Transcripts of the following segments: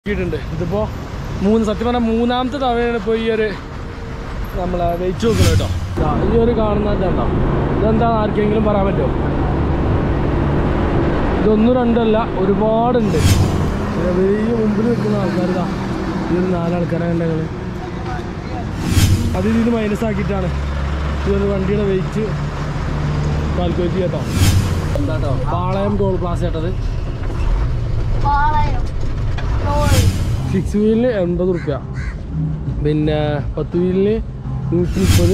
ണ്ട് ഇതിപ്പോ മൂന്ന് സത്യം പറഞ്ഞാൽ മൂന്നാമത്തെ തവണയാണ് ഇപ്പോൾ ഈ ഒരു നമ്മളെ വെയിറ്റ് നോക്കുന്നത് കേട്ടോ ദാ ഈ ഒരു കാണുന്ന ഇതുണ്ടോ ഇതെന്താ ആർക്കെങ്കിലും പറയാൻ പറ്റുമോ ഇതൊന്നും രണ്ടല്ല ഒരുപാടുണ്ട് പിന്നെ വലിയ മുമ്പിൽ നിൽക്കുന്ന ആൾക്കാർ ഇതാ ഈ ഒരു നാലാൾക്കാരെ കണ്ടങ്ങൾ അത് ഇതിൽ മൈനസ് ആക്കിയിട്ടാണ് ഈ ഒരു വണ്ടിയുടെ വെയിറ്റ് കാൽക്കുലേറ്റ് ചെയ്യട്ടോ എന്താ കേട്ടോ പാളയം ടോൾ പ്ലാസ കേട്ടത് പാളയം ടോൾ സിക്സ് വീലിന് എൺപത് റുപ്യ പിന്നെ പത്ത് വീലിന് നൂറ്റി മുപ്പത്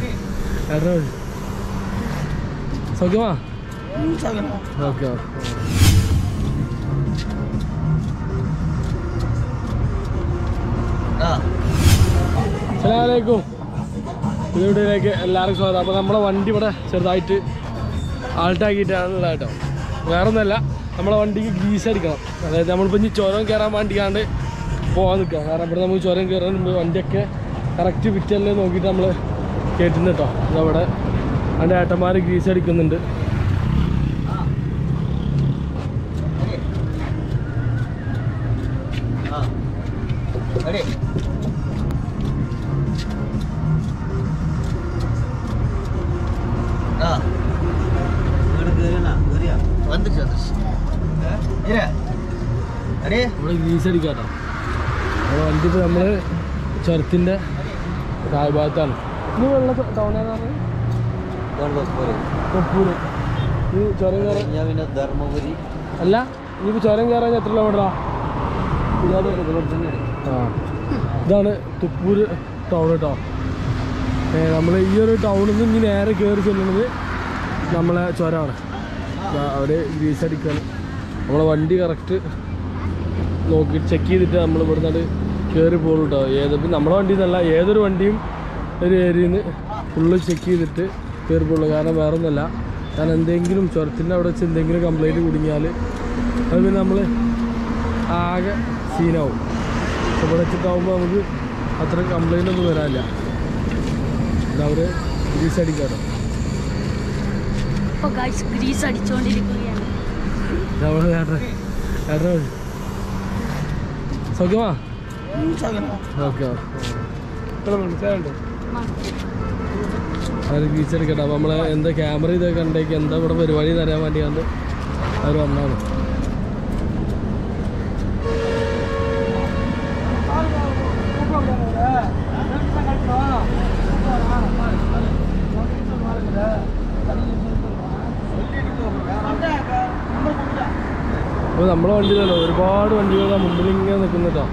സൗഖ്യമാ ഓക്കെ അസ്സലാമലൈക്കും പുതിയ വീഡിയോയിലേക്ക് എല്ലാവർക്കും സ്വാഗതം അപ്പോൾ നമ്മളെ വണ്ടി ഇവിടെ ചെറുതായിട്ട് ആൾട്ടാക്കിയിട്ടാണുള്ളത് കേട്ടോ വേറെ ഒന്നുമല്ല നമ്മളെ വണ്ടിക്ക് ഗ്രീസ് അടിക്കണം അതായത് നമ്മളിപ്പോൾ ഇനി ചുരം കയറാൻ വേണ്ടിയാണ്ട് പോകാൻ നിൽക്കുക കാരണം ഇവിടെ നമുക്ക് ചുരം കയറാൻ മുമ്പ് വണ്ടിയൊക്കെ കറക്റ്റ് ഫിറ്റല്ലേ നോക്കിയിട്ട് നമ്മൾ കയറ്റുന്നു കേട്ടോ ഇതവിടെ അതിൻ്റെ ഏട്ടന്മാർ ഗ്രീസ് അടിക്കുന്നുണ്ട് നമ്മൾ ഗ്രീസ് അടിക്കാം കേട്ടോ നമ്മുടെ വണ്ടി ഇപ്പോൾ നമ്മൾ ചുരത്തിൻ്റെ താഴ്ഭാഗത്താണ് ഇത് വെള്ള ടൗൺ ഏതാണ് കൊപ്പൂര് ഈ ചുരം കയറാൻ പിന്നെ ധർമ്മപുരി അല്ല ഇനിയിപ്പോൾ ചുരം കയറാൻ എത്ര കിലോമീറ്ററാ ആ ഇതാണ് തുപ്പൂര് ടൗൺ കേട്ടോ നമ്മൾ ഈ ഒരു ടൗണിൽ നിന്ന് ഇനി നേരെ കയറി ചെല്ലുന്നത് നമ്മളെ ചുരമാണ് അവിടെ ഗ്രീസ് അടിക്കാണ് നമ്മളെ വണ്ടി കറക്റ്റ് നോക്കി ചെക്ക് ചെയ്തിട്ട് നമ്മൾ ഇവിടുന്ന് കയറി പോകുള്ളൂ കേട്ടോ ഏത് നമ്മളെ വണ്ടി എന്നല്ല ഏതൊരു വണ്ടിയും ഒരു ഏരിയയിൽ നിന്ന് ഫുള്ള് ചെക്ക് ചെയ്തിട്ട് കയറി പോകുള്ളൂ കാരണം വേറെ ഒന്നുമല്ല കാരണം എന്തെങ്കിലും ചുരത്തിൻ്റെ അവിടെ വെച്ച് എന്തെങ്കിലും കംപ്ലൈൻറ്റ് കുടുങ്ങിയാൽ അത് പിന്നെ നമ്മൾ ആകെ സീനാവും പക്ഷെ ഇവിടെ വെച്ചിട്ടാവുമ്പോൾ നമുക്ക് അത്ര കംപ്ലൈൻ്റ് ഒന്നും വരാനില്ല അവർ ഗ്രീസ് അടിക്കാട്ടോ ഇപ്പൊ ഗൈസ് ഗ്രീസ് അടിച്ചുകൊണ്ടിരിക്കുകയാണ് നമ്മൾ ഏട്ടൻ ഏട്ടൻ സൗഖ്യമാ ഓക്കെ അവർ ഗ്രീസ് അടിക്കട്ടെ അപ്പോൾ നമ്മളെ എന്താ ക്യാമറ ഇതൊക്കെ കണ്ടേക്ക് എന്താ ഇവിടെ പരിപാടി എന്ന് അറിയാൻ വേണ്ടിയാണ് അവർ വന്നാണ് അപ്പോൾ നമ്മളെ വണ്ടിയിലല്ലോ ഒരുപാട് വണ്ടികൾ മുമ്പിൽ ഇങ്ങനെ നിൽക്കുന്നുട്ടോ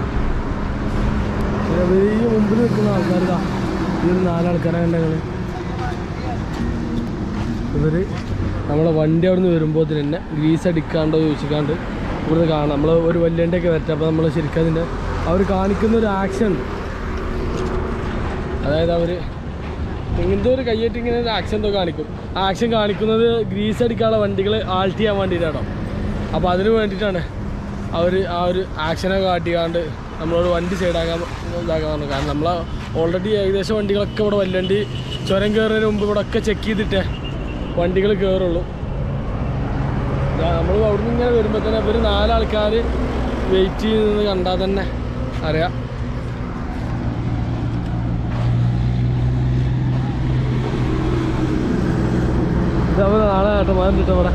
വലിയ മുമ്പിൽ നിൽക്കുന്ന ആൾക്കാരിതാ ഈ ഒരു നാലാൾക്കാരെ കണ്ടങ്ങൾ ഇവര് നമ്മളെ വണ്ടി അവിടെ നിന്ന് വരുമ്പോൾ തന്നെ ഗ്രീസ് അടിക്കാണ്ടോ ചോദിച്ചിക്കാണ്ട് ഇവിടുന്ന് കാണാം നമ്മൾ ഒരു വല്യൻ്റെയൊക്കെ വരട്ടെ അപ്പോൾ നമ്മൾ ശരിക്കും അതിൻ്റെ അവർ കാണിക്കുന്ന ഒരു ആക്ഷൻ അതായത് അവർ ഇങ്ങനത്തെ ഒരു കയ്യേറ്റ് ഇങ്ങനെ ഒരു ആക്ഷൻ എന്തോ കാണിക്കും ആ ആക്ഷൻ കാണിക്കുന്നത് ഗ്രീസ് അടിക്കാനുള്ള വണ്ടികൾ ആൾട്ട് ചെയ്യാൻ വേണ്ടിയിട്ടാണോ അപ്പോൾ അതിന് വേണ്ടിയിട്ടാണ് അവർ ആ ഒരു ആക്ഷനൊക്കെ കാട്ടിക്കാണ്ട് നമ്മളോട് വണ്ടി സൈഡാക്കാൻ ഇതാക്കാൻ പറഞ്ഞു കാരണം നമ്മൾ ഓൾറെഡി ഏകദേശം വണ്ടികളൊക്കെ ഇവിടെ വല്ലണ്ടി ചുരം കയറുന്നതിന് മുമ്പ് ഇവിടെ ഒക്കെ ചെക്ക് ചെയ്തിട്ടേ വണ്ടികൾ കയറുള്ളൂ നമ്മൾ അവിടെ നിന്ന് ഇങ്ങനെ വരുമ്പോൾ തന്നെ ഇവർ നാലാൾക്കാർ വെയിറ്റ് ചെയ്യുന്നത് കണ്ടാൽ തന്നെ അറിയാം ഇതവിടെ നാളെ ഏട്ടന്മാരും കിട്ടും ഇവിടെ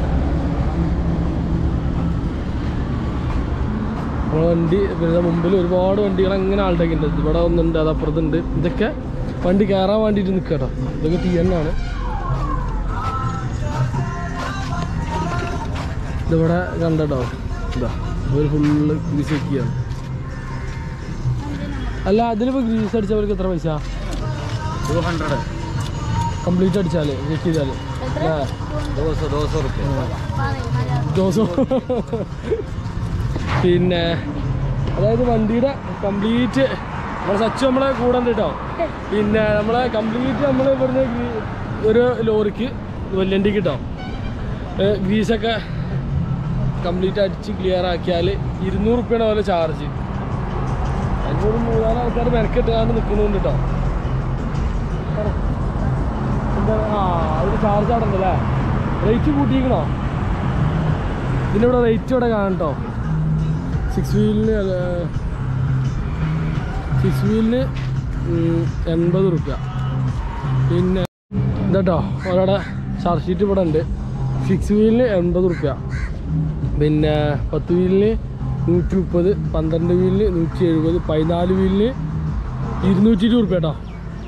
നമ്മളെ വണ്ടി പിന്നെ മുമ്പിൽ ഒരുപാട് വണ്ടികൾ അങ്ങനെ ആളുടെയൊക്കെ ഉണ്ട് ഇവിടെ ഒന്നുണ്ട് അത് അപ്പുറത്തുണ്ട് ഇതൊക്കെ വണ്ടി കയറാൻ വേണ്ടിയിട്ട് നിൽക്കുക കേട്ടോ ഇതൊക്കെ ടി എന്നാണ് ഇതിവിടെ കണ്ടോ ഇതാ ഇവർ ഫുള്ള് ഗ്രീസ് വെക്കുകയാണ് അല്ല അതിലിപ്പോൾ ഗ്രീസ് അടിച്ചവർക്ക് എത്ര പൈസ ടു ഹൺഡ്രഡ് കംപ്ലീറ്റ് അടിച്ചാൽ ചെക്ക് ചെയ്താൽ അല്ലേ ദോശ ദോശ റുപ്യ ജോസോ പിന്നെ അതായത് വണ്ടിയുടെ കംപ്ലീറ്റ് നമ്മളെ സച്ചു നമ്മളെ കൂടെ ഉണ്ട് കേട്ടോ പിന്നെ നമ്മളെ കംപ്ലീറ്റ് നമ്മൾ ഇവിടുന്ന് ഗ്രീ- ഒരു ലോറിക്ക് വല്യണ്ടിക്ക് കിട്ടോ ഗ്രീസൊക്കെ കംപ്ലീറ്റ് അടിച്ച് ക്ലിയർ ആക്കിയാൽ ഇരുന്നൂറ് റുപ്യാണ് പോലെ ചാർജ് അതിനൊരു മൂന്നാല് ആൾക്കാർ മെനക്കെട്ടാണ്ട് നിൽക്കണുണ്ട് കേട്ടോ എന്താ ആ ഒരു ചാർജ് അവിടെ ഉണ്ടല്ലേ റേറ്റ് കൂട്ടിയിരിക്കണോ ഇതിൻ്റെ ഇവിടെ റേറ്റ് ഇവിടെ കാണട്ടോ സിക്സ് വീലിന് സിക്സ് വീലിന് എൺപത് റുപ്യ പിന്നെ ഇതാട്ടോ ഒരാടെ ചാർജ് ഷീറ്റ് ഇവിടെ ഉണ്ട് സിക്സ് വീലിന് എൺപത് റുപ്യ പിന്നെ പത്ത് വീലിന് നൂറ്റി മുപ്പത് പന്ത്രണ്ട് വീലിന് നൂറ്റി എഴുപത് പതിനാല് വീലിന് ഇരുന്നൂറ്റി ഇരുപത് റുപ്യ കേട്ടോ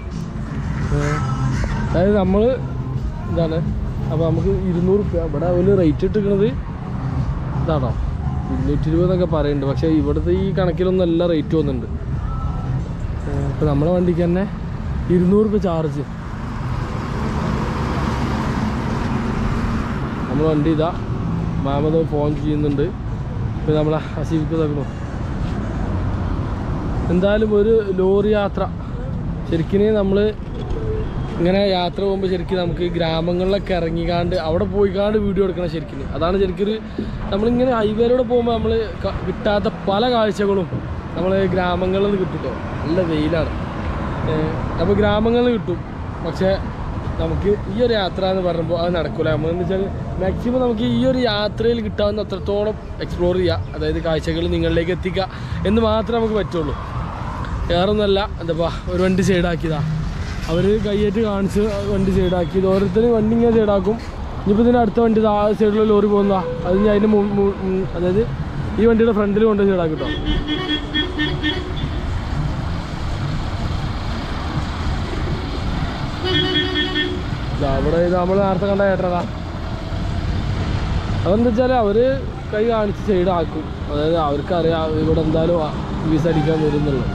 അതായത് നമ്മൾ ഇതാണ് അപ്പോൾ നമുക്ക് ഇരുന്നൂറ് റുപ്യ ഇവിടെ ഒരു റേറ്റ് ഇട്ടിരിക്കുന്നത് ഇതാണോ ഇരുന്നൂറ്റി ഇരുപത് എന്നൊക്കെ പറയുന്നുണ്ട് പക്ഷേ ഇവിടുത്തെ ഈ കണക്കിലൊന്നും എല്ലാ റേറ്റ് വന്നിട്ടുണ്ട് ഇപ്പോൾ നമ്മളെ വണ്ടിക്ക് തന്നെ ഇരുന്നൂറ് രൂപ ചാർജ് നമ്മൾ വണ്ടി ഇതാ മാമത് ഫോൺ ചെയ്യുന്നുണ്ട് ഇപ്പോൾ നമ്മളെ അസീഫിക്ക് തകണു എന്തായാലും ഒരു ലോറി യാത്ര ശരിക്കും നമ്മൾ ഇങ്ങനെ യാത്ര പോകുമ്പോൾ ശരിക്കും നമുക്ക് ഗ്രാമങ്ങളിലൊക്കെ ഇറങ്ങിക്കാണ്ട് അവിടെ പോയിക്കാണ്ട് വീഡിയോ എടുക്കണം ശരിക്കും അതാണ് ശരിക്കൊരു നമ്മളിങ്ങനെ ഹൈവേയിലൂടെ പോകുമ്പോൾ നമ്മൾ കിട്ടാത്ത പല കാഴ്ചകളും നമ്മൾ ഗ്രാമങ്ങളിൽ നിന്ന് കിട്ടും കേട്ടോ നല്ല വെയിലാണ് അപ്പോൾ ഗ്രാമങ്ങളിൽ നിന്ന് കിട്ടും പക്ഷേ നമുക്ക് ഈ ഒരു യാത്ര എന്ന് പറയുമ്പോൾ അത് നടക്കില്ല നമ്മളെന്ന് വെച്ചാൽ മാക്സിമം നമുക്ക് ഈ ഒരു യാത്രയിൽ കിട്ടാവുന്ന അത്രത്തോളം എക്സ്പ്ലോർ ചെയ്യുക അതായത് കാഴ്ചകൾ നിങ്ങളിലേക്ക് എത്തിക്കുക എന്ന് മാത്രമേ നമുക്ക് പറ്റുള്ളൂ വേറൊന്നുമല്ല എന്താ ഒരു വണ്ടി സൈഡാക്കിയതാ അവർ കയ്യേറ്റ് കാണിച്ച് വണ്ടി സൈഡാക്കി ഓരോരുത്തർ വണ്ടി ഇങ്ങനെ സൈഡാക്കും ഇനിയിപ്പോൾ ഇതിന് അടുത്ത വണ്ടി ആ സൈഡിലുള്ള ലോറി പോകുന്നതാ അത് ഞാൻ അതിൻ്റെ മു- മു- ഉം, അതായത് ഈ വണ്ടിയുടെ ഫ്രണ്ടിൽ കൊണ്ട് സൈഡാക്കി കേട്ടോ ഇതാ അവിടെ ഇത് നമ്മൾ നേരത്തെ കണ്ട ഏട്ടനതാ അതെന്താ വെച്ചാൽ അവർ കൈ കാണിച്ച് സൈഡാക്കും അതായത് അവർക്കറിയാം ഇവിടെ എന്തായാലും വീസ് അടിക്കാൻ വരുന്നുള്ളൂ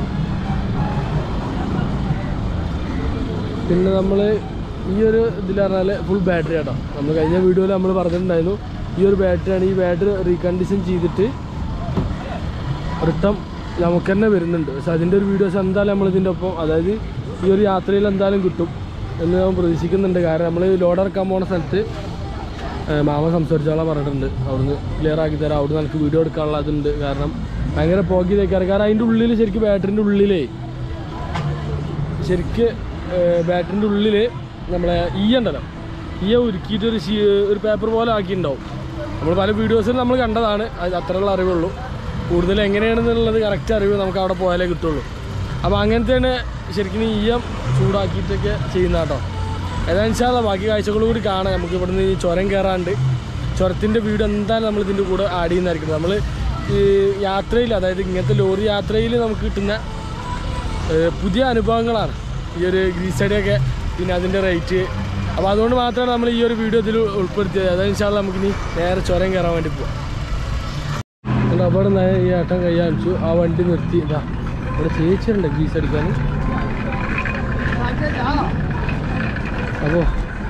പിന്നെ നമ്മൾ ഈ ഒരു ഇതിൽ പറഞ്ഞാൽ ഫുൾ ബാറ്ററി കേട്ടോ നമ്മൾ കഴിഞ്ഞ വീഡിയോയിൽ നമ്മൾ പറഞ്ഞിട്ടുണ്ടായിരുന്നു ഈ ഒരു ബാറ്ററിയാണ് ഈ ബാറ്ററി റീകണ്ടീഷൻ ചെയ്തിട്ട് റിട്ടം നമുക്ക് തന്നെ വരുന്നുണ്ട് പക്ഷെ അതിൻ്റെ ഒരു വീഡിയോസ് എന്തായാലും നമ്മൾ ഇതിൻ്റെ ഒപ്പം അതായത് ഈ ഒരു യാത്രയിൽ എന്തായാലും കിട്ടും എന്ന് ഞാൻ പ്രതീക്ഷിക്കുന്നുണ്ട് കാരണം നമ്മൾ ലോഡ് ഇറക്കാൻ പോകുന്ന സ്ഥലത്ത് ഏഹ് മാമ സംസാരിച്ചോളാൻ പറഞ്ഞിട്ടുണ്ട് അവിടുന്ന് ക്ലിയർ ആക്കി തരാം അവിടുന്ന് എനിക്ക് വീഡിയോ എടുക്കാനുള്ള അതുണ്ട് കാരണം ഭയങ്കര പോക്കി തേക്കാറ് കാരണം അതിൻ്റെ ഉള്ളിൽ ശരിക്കും ബാറ്ററിൻ്റെ ഉള്ളിലേ ശരിക്ക് ബാറ്ററിൻ്റെ ഉള്ളിൽ നമ്മളെ ഈ ഉണ്ടല്ലോ ഈ ഉരുക്കിയിട്ട് ഒരു ശീ- ഒരു പേപ്പർ പോലെ ആക്കിയിട്ടുണ്ടാവും നമ്മൾ പല വീഡിയോസിൽ നമ്മൾ കണ്ടതാണ് അത് അത്രയുള്ള അറിവുള്ളൂ കൂടുതൽ എങ്ങനെയാണെന്നുള്ളത് കറക്റ്റ് അറിവ് നമുക്ക് അവിടെ പോയാലേ കിട്ടുള്ളൂ അപ്പോൾ അങ്ങനത്തെയാണ് ശരിക്കും ഈയം ചൂടാക്കിയിട്ടൊക്കെ ചെയ്യുന്ന കേട്ടോ ഏതാണെന്ന് വെച്ചാൽ ബാക്കി കാഴ്ചകൾ കൂടി കാണാം നമുക്ക് ഇവിടുന്ന് ഈ ചുരം കയറാണ്ട് ചുരത്തിൻ്റെ വീട് എന്തായാലും നമ്മൾ ഇതിൻ്റെ കൂടെ ആഡ് ചെയ്യുന്നതായിരിക്കും നമ്മൾ ഈ യാത്രയിൽ അതായത് ഇങ്ങനത്തെ ലോറി യാത്രയിൽ നമുക്ക് കിട്ടുന്ന ഏഹ് പുതിയ അനുഭവങ്ങളാണ് ഈ ഒരു ഗ്രീസ് അടിയൊക്കെ പിന്നെ അതിൻ്റെ റേറ്റ് അപ്പോൾ അതുകൊണ്ട് മാത്രമാണ് നമ്മൾ ഈ ഒരു വീഡിയോ ഇതിൽ ഉൾപ്പെടുത്തിയത് അതായത് വെച്ചാൽ നമുക്കിനി നേരെ ചുരം കയറാൻ വേണ്ടി പോവാം എന്നിട്ട് അവിടെ നിന്ന് ഈ ഏട്ടൻ കൈ കാണിച്ചു ആ വണ്ടി നിർത്തി ഇതാ ഇവിടെ ചേച്ചിയുണ്ട് ഗ്രീസ് അടിക്കാൻ അപ്പോൾ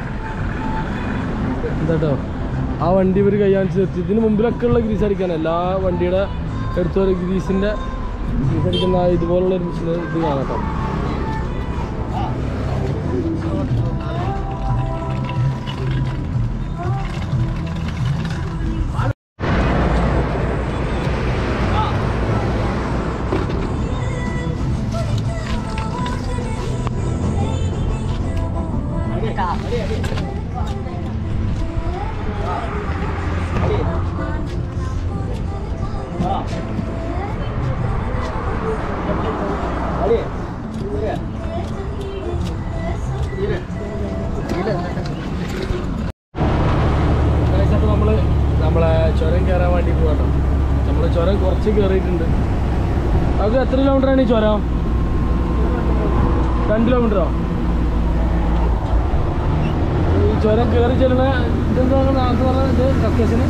എന്താട്ടോ ആ വണ്ടി ഇവർ കൈ കാണിച്ച് നിർത്തി ഇതിന് മുമ്പിലൊക്കെ ഉള്ള ഗ്രീസ് അടിക്കാൻ എല്ലാ വണ്ടിയുടെ എടുത്തൊരു ഗ്രീസിൻ്റെ ഗ്രീസ് അടിക്കുന്ന ആ ഇതുപോലുള്ള ഒരു മിഷൻ ഇത് കാണാം കേട്ടോ അപ്പോൾ നമ്മൾ നമ്മളെ ചുരം കയറാൻ വേണ്ടി പോകട്ടോ നമ്മൾ ചുരം കുറച്ച് കയറിയിട്ടുണ്ട് അത് എത്ര കിലോമീറ്ററാണ് ഈ ചുരം രണ്ട് കിലോമീറ്ററോ ഈ ചുരം കയറി ചെല്ലുന്ന ഇതെന്താണ് നാളത്തെ പറഞ്ഞ ഇത് ലൊക്കേഷന്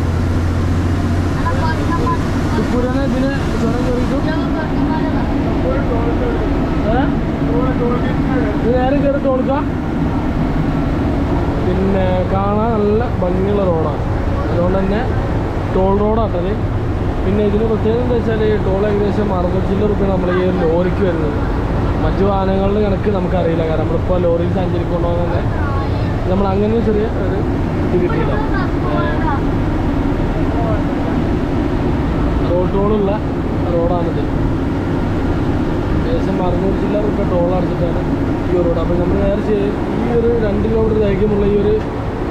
തുപ്പൂരാണ് ഇതിന് ചുരം കയറിയിട്ടും ഏ? ഇത് നേരെ കയറി തോണിക്കാം പിന്നെ കാണാൻ നല്ല ഭംഗിയുള്ള റോഡാണ് അതുകൊണ്ട് തന്നെ ടോൾ റോഡാട്ടത് പിന്നെ ഇതിന് പ്രത്യേകത എന്താ വെച്ചാൽ ഈ ടോൾ ഏകദേശം അറുപത് ചില്ലർ റുപ്യ നമ്മൾ ഈ ഒരു ലോറിക്ക് വരുന്നത് മറ്റു വാഹനങ്ങളുടെ കണക്ക് നമുക്കറിയില്ല കാരണം നമ്മളിപ്പോൾ ലോറിയിൽ സഞ്ചരിക്കൊണ്ടോ തന്നെ നമ്മൾ അങ്ങനെ ചെറിയ ഒരു ഇത് കിട്ടിയില്ല റോഡ് ടോളുള്ള റോഡാണിത് ഏകദേശം അറുന്നൂറ് ചില്ലർ റുപ്യ ടോൾ അടച്ചിട്ടാണ് ഈ ഒരു റോഡ് അപ്പോൾ നമ്മൾ നേരെ ചെയ്ത് ഈ ഒരു രണ്ട് കിലോമീറ്റർ ദൈർഘ്യമുള്ള ഈ ഒരു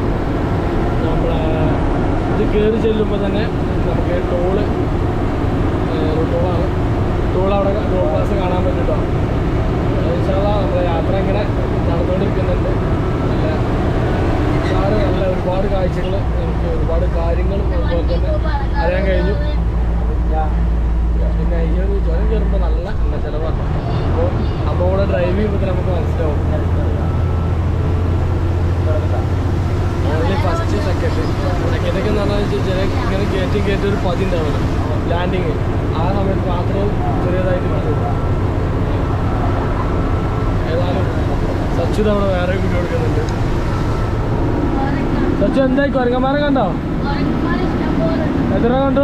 നമ്മളെ ഇത് കയറി ചെല്ലുമ്പോൾ തന്നെ നമുക്ക് ടോള് കണ്ണൂർ ടോളാണ് ടോൾ അവിടെ ടോൾ പ്ലാസ കാണാൻ പറ്റും കേട്ടോ ഇൻഷാല്ലാ നമ്മുടെ യാത്ര ഇങ്ങനെ നടന്നുകൊണ്ടിരിക്കുന്നുണ്ട് നല്ല ഉഷാറ് നല്ല ഒരുപാട് കാഴ്ചകൾ എനിക്ക് ഒരുപാട് കാര്യങ്ങൾ അതുപോലെ തന്നെ അറിയാൻ കഴിഞ്ഞു പിന്നെ ഈ ഒരു ചുരം കയറുമ്പോൾ നല്ല എണ്ണ ചിലവാണ് അപ്പോൾ അപ്പോൾ ഇവിടെ ഡ്രൈവ് ചെയ്യുമ്പോൾ നമുക്ക് മനസ്സിലാവും ഓൺലി ഫസ്റ്റ് സെക്കൻഡ് സെക്കൻഡൊക്കെ എന്ന് പറഞ്ഞാൽ ചില ഇങ്ങനെ കയറ്റി കയറ്റി ഒരു പതി ഉണ്ടാവുമല്ലോ ലാൻഡിങ് ആ സമയത്ത് മാത്രം ചെറിയതായിട്ട് കിട്ടും ഏതായാലും സച്ചു അവിടെ വേറെ വീഡിയോ എടുക്കുന്നുണ്ട് സച്ചു എന്തായി കൊരങ്ങന്മാരെ കണ്ടോ എത്ര കണ്ടു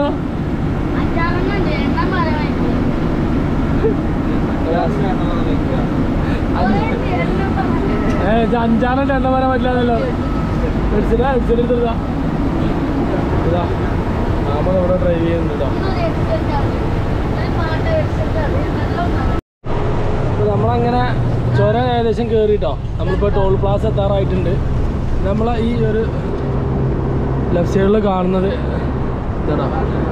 ഏ ഇത് അഞ്ചാണെട്ട് എണ്ണ വരാൻ പറ്റില്ലല്ലോ എടുത്തില്ല എടുത്തില്ല ഇതാ നമ്മൾ ഇവിടെ ഡ്രൈവ് ചെയ്യുന്നുണ്ട് കേട്ടോ അപ്പോൾ നമ്മളങ്ങനെ ചുരം ഏകദേശം കയറിട്ടോ നമ്മളിപ്പോൾ ടോൾ പ്ലാസ എത്താറായിട്ടുണ്ട് നമ്മളെ ഈ ഒരു ലെഫ്റ്റ് സൈഡിൽ കാണുന്നത് ഇതാ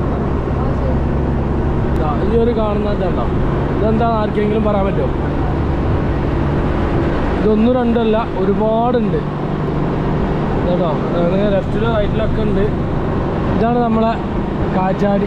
ഇതാ ഈ ഒരു കാണുന്നത് ഇതാണ്ടോ ഇതെന്താ ആർക്കെങ്കിലും പറയാൻ പറ്റുമോ ഇതൊന്നും രണ്ടല്ല ഒരുപാടുണ്ട് കേട്ടോ ലെഫ്റ്റിലും റൈറ്റിലൊക്കെ ഉണ്ട് ഇതാണ് നമ്മളെ കാറ്റാടി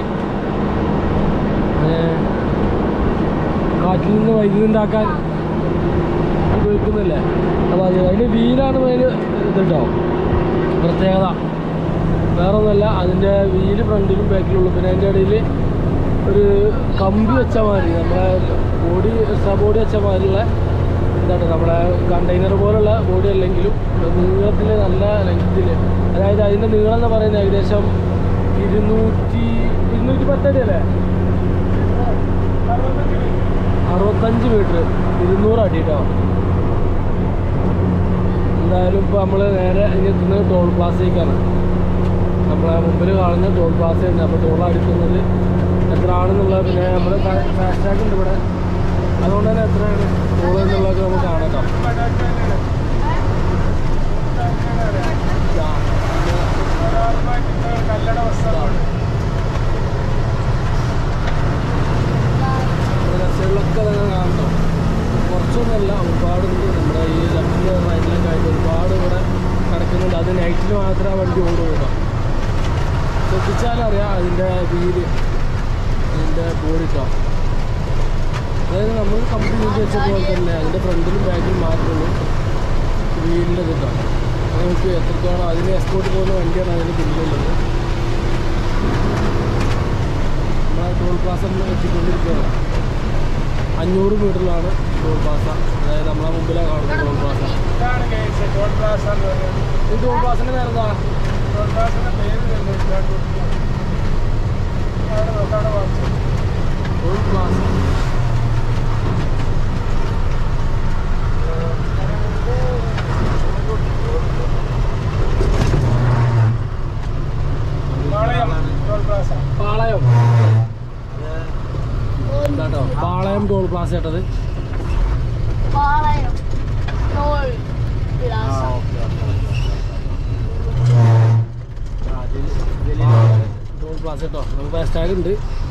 ഏ, കാറ്റിൽ നിന്ന് വൈദ്യുതി ഉണ്ടാക്കാൻ ഉപയോഗിക്കുന്നില്ലേ അപ്പോൾ അത് അതിന് വീലാണ് അതിന് ഇതുണ്ടോ പ്രത്യേകത വേറെ ഒന്നുമല്ല അതിൻ്റെ വീല് ഫ്രണ്ടിലും ബാക്കിലുള്ളൂ പിന്നെ അതിൻ്റെ ഇടയിൽ ഒരു കമ്പി വെച്ച മാതിരി നമ്മളെ ബോഡി എക്സ്ട്രാ ബോഡി വെച്ച മാതിരിയുള്ള എന്താണ് നമ്മളെ കണ്ടെയ്നർ പോലുള്ള ബോഡി അല്ലെങ്കിലും നീളത്തിൽ നല്ല ലെങ്ത്തിൽ അതായത് അതിൻ്റെ നീളം എന്ന് പറയുന്നത് ഏകദേശം ഇരുന്നൂറ്റി ഇരുന്നൂറ്റി പത്തടി അല്ലേ അറുപത്തഞ്ച് മീറ്റർ ഇരുന്നൂറ് അടി കേട്ടോ എന്തായാലും ഇപ്പോൾ നമ്മൾ നേരെ ഇനി എത്തുന്നത് ടോൾ പ്ലാസയ്ക്കാണ് നമ്മളെ മുമ്പിൽ കാണുന്ന ടോൾ പ്ലാസ ഉണ്ട് അപ്പോൾ ടോൾ അടിക്കുന്നത് എത്ര ആണെന്നുള്ളത് പിന്നെ നമ്മൾ ഫാസ്റ്റാഗ് ഉണ്ട് ഇവിടെ അതുകൊണ്ട് തന്നെ എത്രയാണ് ടോൾ എന്നുള്ളതൊക്കെ നമുക്ക് കാണാം കേട്ടോ ഇതാ, നമ്മുടെ ലെഫ്റ്റിലൊക്കെ തന്നെ കാണട്ടോ കുറച്ചൊന്നുമല്ല ഒരുപാടുണ്ട് നമ്മുടെ ഈ ലെഫ്റ്റിലും റൈറ്റിലൊക്കെ ആയിട്ട് ഒരുപാട് ഇവിടെ കിടക്കുന്നുണ്ട് അത് നൈറ്റിൽ മാത്രമേ ആ വണ്ടി ഓടുള്ളൂ കേട്ടോ ശ്രദ്ധിച്ചാലറിയാം അതിൻ്റെ വീല് അതിൻ്റെ ബോഡി കേട്ടോ അതായത് നമ്മൾ കമ്പനി യൂസ് വെച്ച പോലെ തന്നെ അതിൻ്റെ ഫ്രണ്ടിലും ബാക്കിലും മാത്രമേ ഉള്ളൂ വീലിൻ്റെ ഇത് കേട്ടോ അത് നമുക്ക് എത്രത്തോളം അതിന് എക്സ്പോർട്ട് പോകുന്ന വണ്ടിയാണ് അതിന് പിന്നിലുള്ളത് നമ്മളെ ടോൾ പ്ലാസ നമ്മൾ എത്തിക്കൊണ്ടിരിക്കുകയാണ് അഞ്ഞൂറ് മീറ്ററിലാണ് ടോൾ പ്ലാസ അതായത് നമ്മളെ മുമ്പിലാണ് കാണുന്നത് ടോൾ പ്ലാസ ഈ ടോൾ പ്ലാസിൻ്റെ പേരെന്താ ടോൾ പ്ലാസ പാളയം എന്താട്ടോ പാളയം ടോൾ പ്ലാസ കേട്ടത് ടോൾ പ്ലാസ കേട്ടോ നമുക്ക് ഫാസ്റ്റാഗ് ഉണ്ട്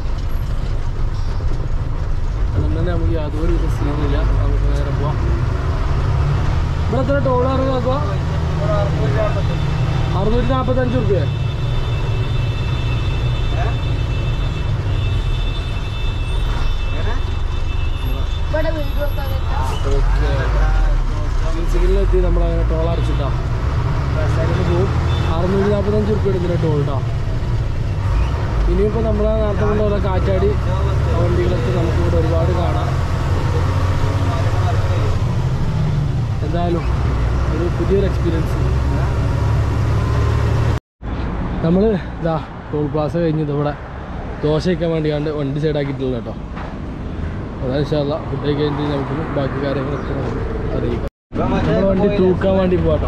അതുകൊണ്ട് തന്നെ നമുക്ക് യാതൊരു വിധ സീനില്ല നമുക്ക് നേരെ പോവാം ഇവിടെ എത്ര ടോൾ ഇറങ്ങുക അറുന്നൂറ്റി നാൽപ്പത്തഞ്ച് റുപ്യ സിഗ്നലെത്തി നമ്മളങ്ങനെ ടോൾ അടച്ചിട്ടാ ഫാസ്റ്റാഗിന് പോവും അറുന്നൂറ്റി നാൽപ്പത്തഞ്ച് റുപ്യ എടുക്കുന്ന ടോൾ കേട്ടോ ഇനിയിപ്പോൾ നമ്മളെ നേരത്തെ കൊണ്ട് ഓരോ കാറ്റാടി വണ്ടികളൊക്കെ നമുക്കിവിടെ ഒരുപാട് കാണാം എന്തായാലും ഒരു പുതിയൊരു എക്സ്പീരിയൻസ് നമ്മൾ ഇതാ ടോൾ പ്ലാസ കഴിഞ്ഞ് ഇവിടെ ദോശ വയ്ക്കാൻ വേണ്ടി കണ്ട് വണ്ടി സൈഡാക്കിയിട്ടുള്ള കേട്ടോ അതായത് ഇൻഷാല്ല ഫുഡ് കഴിഞ്ഞിട്ട് നമുക്ക് ബാക്കി കാര്യങ്ങളൊക്കെ നമുക്ക് അറിയിക്കാം നമ്മൾ വണ്ടി തൂക്കാൻ വേണ്ടി പോകാട്ടോ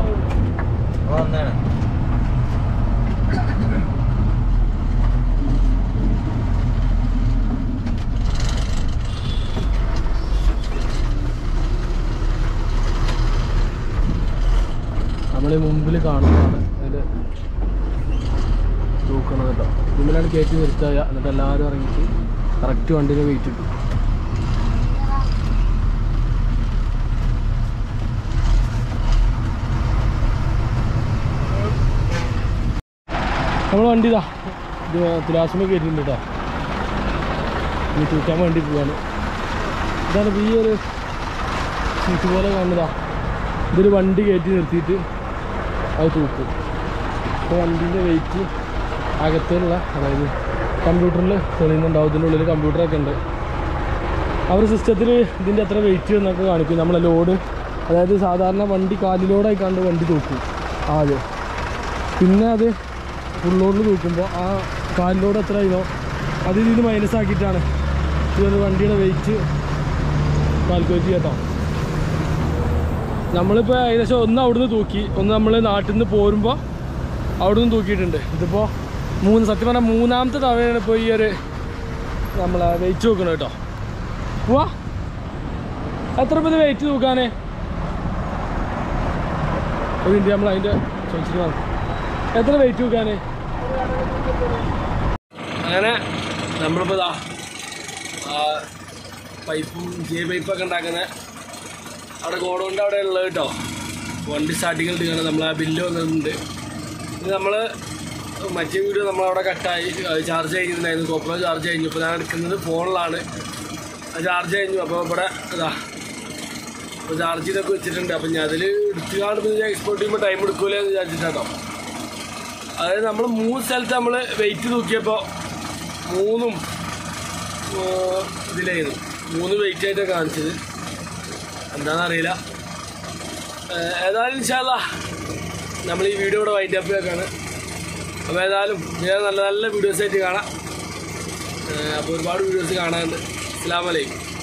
നമ്മൾ മുമ്പിൽ കാണുന്നതാണ് അതിൻ്റെ തൂക്കണത് കേട്ടോ മുമ്പിലാണ് കയറ്റി നിർത്തുക എന്നിട്ട് എല്ലാവരും ഇറങ്ങിയിട്ട് കറക്റ്റ് വണ്ടിയുടെ വെയിറ്റ് കിട്ടും നമ്മൾ വണ്ടി ഇതാ ഇത് തുലാസിമ കയറ്റിട്ടുണ്ട് കേട്ടോ ഇനി തൂക്കാൻ വേണ്ടി പോവാണ് ഇതാണ് ഇപ്പൊ ഈ ഒരു സീറ്റ് പോലെ കാണുന്നതാ ഇതൊരു വണ്ടി കയറ്റി നിർത്തിയിട്ട് അത് തൂക്കും ഇപ്പോൾ വണ്ടീൻ്റെ വെയിറ്റ് അകത്തുള്ള അതായത് കമ്പ്യൂട്ടറിൽ തെളിയുന്നുണ്ടാവും ഇതിൻ്റെ ഉള്ളിൽ കമ്പ്യൂട്ടറൊക്കെ ഉണ്ട് അവർ സിസ്റ്റത്തിൽ ഇതിൻ്റെ എത്ര വെയിറ്റ് എന്നൊക്കെ കാണിക്കും നമ്മളെ ലോഡ് അതായത് സാധാരണ വണ്ടി കാലിലോടായി കണ്ട് വണ്ടി തൂക്കും ആദ്യം പിന്നെ അത് ഫുൾ ലോഡിൽ തൂക്കുമ്പോൾ ആ കാലിലോട് എത്ര ആയിരുന്നോ അത് ഇതിൽ മൈനസ് ആക്കിയിട്ടാണ് ഈ ഒരു വണ്ടിയുടെ വെയിറ്റ് കാൽക്കുലേറ്റ് ചെയ്യാട്ടോ നമ്മളിപ്പോൾ ഏകദേശം ഒന്ന് അവിടുന്ന് തൂക്കി ഒന്ന് നമ്മൾ നാട്ടിൽ നിന്ന് പോരുമ്പോൾ അവിടുന്ന് തൂക്കിയിട്ടുണ്ട് ഇതിപ്പോൾ മൂന്ന് സത്യം പറഞ്ഞാൽ മൂന്നാമത്തെ തവണയാണ് ഇപ്പോൾ ഈ ഒരു നമ്മളെ വെയിറ്റ് നോക്കണം കേട്ടോ പോവാ എത്ര രൂപ വെയിറ്റ് തൂക്കാനേ ഒരു മിനിറ്റ് നമ്മൾ അതിൻ്റെ ചോദിച്ചിട്ട് വാ. എത്ര വെയിറ്റ് തൂക്കാനേ അങ്ങനെ നമ്മളിപ്പോൾ ഇതാ ആ പൈപ്പും ജെ പൈപ്പൊക്കെ ഉണ്ടാക്കുന്ന അവിടെ ഗോഡൗണിൻ്റെ അവിടെ ഉള്ളത് കേട്ടോ വണ്ടി സ്റ്റാർട്ടിങ്ങിൽ ഇട്ടിങ്ങനെ നമ്മൾ ആ ബില്ല് വന്നിട്ടുണ്ട് ഇത് നമ്മൾ മറ്റേ വീഡിയോ നമ്മളവിടെ കട്ടായി ചാർജ് കഴിഞ്ഞിട്ടുണ്ടായിരുന്നു കോപ്പറോ ചാർജ് കഴിഞ്ഞു ഇപ്പോൾ ഞാൻ എടുക്കുന്നത് ഫോണിലാണ് അത് ചാർജ് കഴിഞ്ഞു അപ്പോൾ ഇവിടെ ഇതാ അപ്പോൾ ചാർജ് ചെയ്തൊക്കെ വെച്ചിട്ടുണ്ട് അപ്പം ഞാൻ അതിൽ എടുത്ത് കാണുമ്പോൾ ഞാൻ എക്സ്പോർട്ട് ചെയ്യുമ്പോൾ ടൈം എടുക്കൂലേ എന്ന് വിചാരിച്ചിട്ടാട്ടോ അതായത് നമ്മൾ മൂന്ന് സ്ഥലത്ത് നമ്മൾ വെയിറ്റ് തൂക്കിയപ്പോൾ മൂന്നും ഏർ, ഇതിലായിരുന്നു മൂന്ന് വെയിറ്റ് ആയിട്ടാണ് കാണിച്ചത് എന്താണെന്നറിയില്ല ഏർ, ഏതായാലും ഇൻഷാല്ല നമ്മൾ ഈ വീഡിയോ ഇവിടെ വൈൻഡ് അപ്പ് ആക്കാണ് അപ്പോൾ ഏതായാലും ഇങ്ങനെ നല്ല നല്ല വീഡിയോസ് ആയിട്ട് കാണാം ഏർ, അപ്പോൾ ഒരുപാട് വീഡിയോസ് കാണാനുണ്ട് അസ്സാം വലൈക്കും